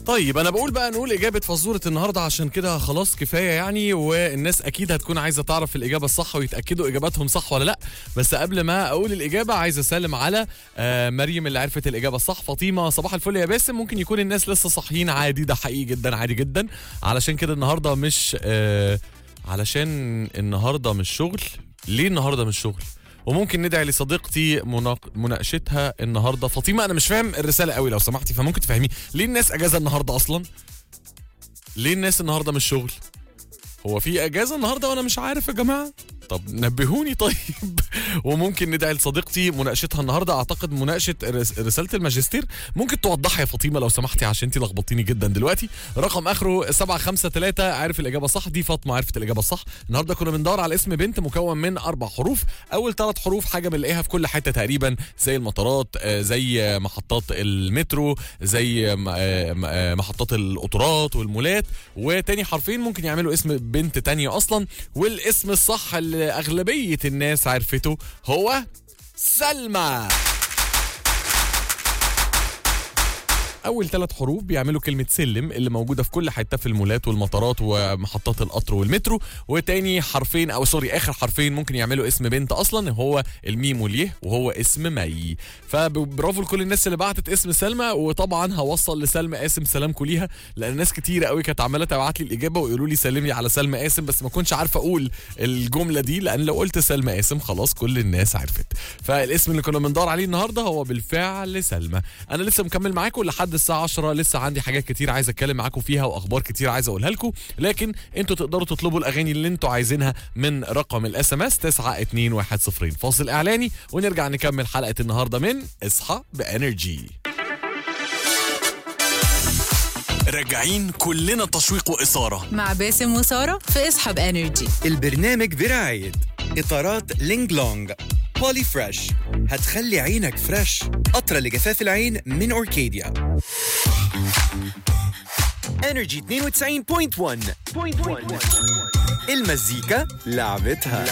طيب انا بقول بقى نقول اجابه فزوره النهارده عشان كده خلاص كفايه يعني والناس اكيد هتكون عايزه تعرف الاجابه الصح ويتاكدوا اجاباتهم صح ولا لا بس قبل ما اقول الاجابه عايز اسلم على آه مريم اللي عرفت الاجابه الصح فاطمه صباح الفل يا باسم ممكن يكون الناس لسه صاحيين عادي ده حقيقي جدا عادي جدا علشان كده النهارده مش آه علشان النهارده مش شغل ليه النهارده مش شغل وممكن ندعي لصديقتي مناق... مناقشتها النهارده فاطمه انا مش فاهم الرساله قوي لو سمحتي فممكن تفهمي ليه الناس اجازه النهارده اصلا ليه الناس النهارده مش شغل هو في اجازه النهارده وانا مش عارف يا جماعه طب نبهوني طيب وممكن ندعي لصديقتي مناقشتها النهارده اعتقد مناقشه رس- رساله الماجستير ممكن توضحي يا فاطمه لو سمحتي عشان انت لخبطتيني جدا دلوقتي رقم اخره 753 عارف الاجابه صح دي فاطمه عرفت الاجابه الصح النهارده كنا بندور على اسم بنت مكون من اربع حروف اول ثلاث حروف حاجه بنلاقيها في كل حته تقريبا زي المطارات آه، زي آه، محطات المترو زي آه، م- آه، م- آه، محطات القطارات والمولات وتاني حرفين ممكن يعملوا اسم بنت تانية اصلا والاسم الصح اللي اغلبيه الناس عرفته هو سلمى اول ثلاث حروف بيعملوا كلمه سلم اللي موجوده في كل حته في المولات والمطارات ومحطات القطر والمترو وتاني حرفين او سوري اخر حرفين ممكن يعملوا اسم بنت اصلا هو الميم واليه وهو اسم مي فبرافو لكل الناس اللي بعتت اسم سلمى وطبعا هوصل لسلمى قاسم سلامكم ليها لان ناس كتيره قوي كانت عماله تبعت لي الاجابه ويقولوا لي سلمي على سلمى قاسم بس ما كنتش عارفه اقول الجمله دي لان لو قلت سلمى قاسم خلاص كل الناس عرفت فالاسم اللي كنا بندور عليه النهارده هو بالفعل سلمى انا لسه مكمل معاكم لحد الساعه 10 لسه عندي حاجات كتير عايز اتكلم معاكم فيها واخبار كتير عايز اقولها لكم لكن انتوا تقدروا تطلبوا الاغاني اللي انتوا عايزينها من رقم الاس ام اس 92110 فاصل اعلاني ونرجع نكمل حلقه النهارده من اصحى بانرجي راجعين كلنا تشويق واثاره مع باسم وسارة في اصحاب انرجي البرنامج برعاية إطارات لينج لونج بولي فريش هتخلي عينك فريش قطرة لجفاف العين من أوركيديا انرجي 92.1 المزيكا لعبتها,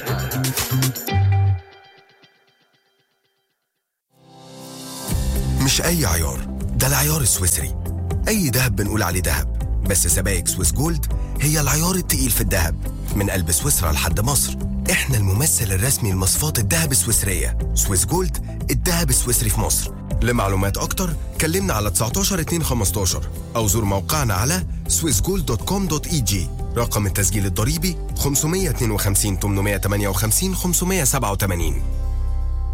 مش أي عيار ده العيار السويسري أي دهب بنقول عليه دهب بس سبائك سويس جولد هي العيار التقيل في الدهب من قلب سويسرا لحد مصر احنا الممثل الرسمي لمصفات الدهب السويسرية سويس جولد الدهب السويسري في مصر لمعلومات أكتر كلمنا على 19 2 15 أو زور موقعنا على swissgold.com.eg رقم التسجيل الضريبي 552 858 587